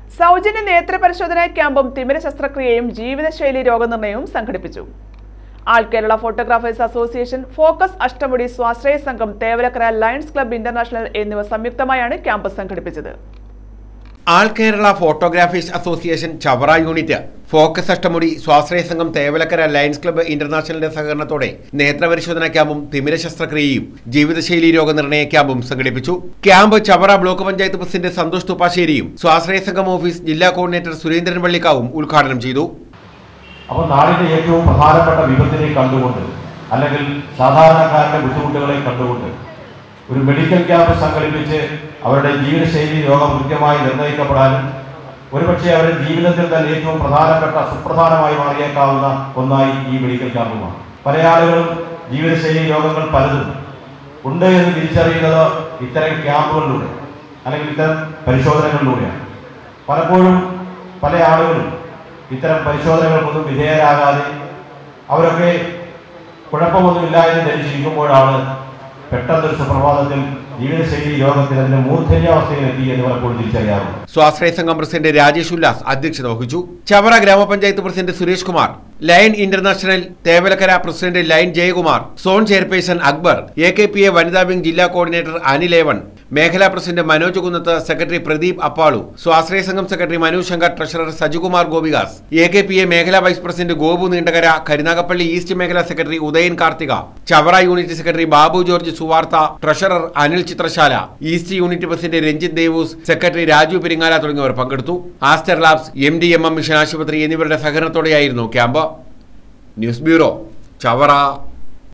സൗജന്യ നേത്ര പരിശോധനാ ക്യാമ്പും തിമിര ശസ്ത്രക്രിയയും ജീവിതശൈലി രോഗനിർണയവും സംഘടിപ്പിച്ചു all Kerala photographers association focus Ashtamudi സ്വാശ്രയ സംഘം തേവലക്കര ലയൺസ് ക്ലബ്ബ് ഇന്റർനാഷണൽ എന്നിവ സംയുക്തമായാണ് ക്യാമ്പ് സംഘടിപ്പിച്ചത് all Kerala photographers association Chavara unit focus Ashtamudi സ്വാശ്രയ സംഘം തേവലക്കര ലയൺസ് ക്ലബ്ബ് ഇന്റർനാഷണലിന്റെ സഹകരണത്തോടെ നേത്രപരിശോധന ക്യാമ്പും തിമിര ശസ്ത്രക്രിയയും ജീവിതശൈലി രോഗനിർണയ ക്യാമ്പും സംഘടിപ്പിച്ചു camp Chavara block panchayat president Santhosh തുപ്പാശ്ശേരിയും സ്വാശ്രയ സംഘം ഓഫീസ് ജില്ലാ കോർഡിനേറ്റർ സുരേന്ദ്രൻ വള്ളിക്കാവും ഉദ്ഘാടനം ചെയ്തു അപ്പോൾ നാടിന്റെ ഏറ്റവും പ്രധാനപ്പെട്ട വിപത്തിനെ കണ്ടുകൊണ്ട് അല്ലെങ്കിൽ സാധാരണക്കാരുടെ ബുദ്ധിമുട്ടുകളെ കണ്ടുകൊണ്ട് ഒരു മെഡിക്കൽ ക്യാമ്പ് സംഘടിപ്പിച്ച് അവരുടെ ജീവിതശൈലി രോഗം കൃത്യമായി നിർണ്ണയിക്കപ്പെടാനും ഒരുപക്ഷെ അവരുടെ ജീവിതത്തിൽ തന്നെ ഏറ്റവും പ്രധാനപ്പെട്ട സുപ്രധാനമായി മാറിയേക്കാവുന്ന ഒന്നായി ഈ മെഡിക്കൽ ക്യാമ്പുമാണ് പല ആളുകളും ജീവിതശൈലി രോഗങ്ങൾ പലതും ഉണ്ട് എന്ന് തിരിച്ചറിയുന്നത് ഇത്തരം ക്യാമ്പുകളിലൂടെ അല്ലെങ്കിൽ ഇത്തരം പരിശോധനകളിലൂടെയാണ് പലപ്പോഴും പല ആളുകളും ഇത്തരം പരിശോധനകൾക്കൊന്നും വിധേയരാകാതെ അവരൊക്കെ കുഴപ്പമൊന്നുമില്ല എന്ന് ധരിച്ചിരിക്കുമ്പോഴാണ് പെട്ടെന്നൊരു സുപ്രഭാതത്തിൽ ജീവിതശൈലി രോഗത്തിൽ അതിന്റെ മൂർധന്യാവസ്ഥയിൽ എത്തി എന്ന് പലപ്പോഴും തിരിച്ചറിയാറുണ്ട് സ്വാശ്രയ സംഘം പ്രസിഡന്റ് രാജേഷ് ഉല്ലാസ് അധ്യക്ഷത വഹിച്ചു ചവറ ഗ്രാമപഞ്ചായത്ത് president Suresh Kumar lion international Thevalakkara president lion Jayakumar zone chairperson Akbar A K P A വനിതാ വിംഗ് ജില്ലാ കോർഡിനേറ്റർ അനിലേവൺ മേഖലാ പ്രസിഡന്റ് മനോജ് കുന്നത്ത് സെക്രട്ടറി പ്രദീപ് അപ്പാളു സ്വാശ്രയ സംഘം secretary Manu Shankar treasurer Sajikumar Gopidas A K P A മേഖലാ vice president Gopu Neendakara Karunagappally east മേഖലാ secretary Udayan Karthika Chavara unit secretary Babu George Suvartha treasurer Anil Chithrasala east unit president Ranjith Devoos secretary Raju Peringala തുടങ്ങിയവർ പങ്കെടുത്തു Aster labs M D M M mission ആശുപത്രി എന്നിവരുടെ സഹകരണത്തോടെയായിരുന്നു ക്യാമ്പ് ന്യൂസ് ബ്യൂറോ ചവറ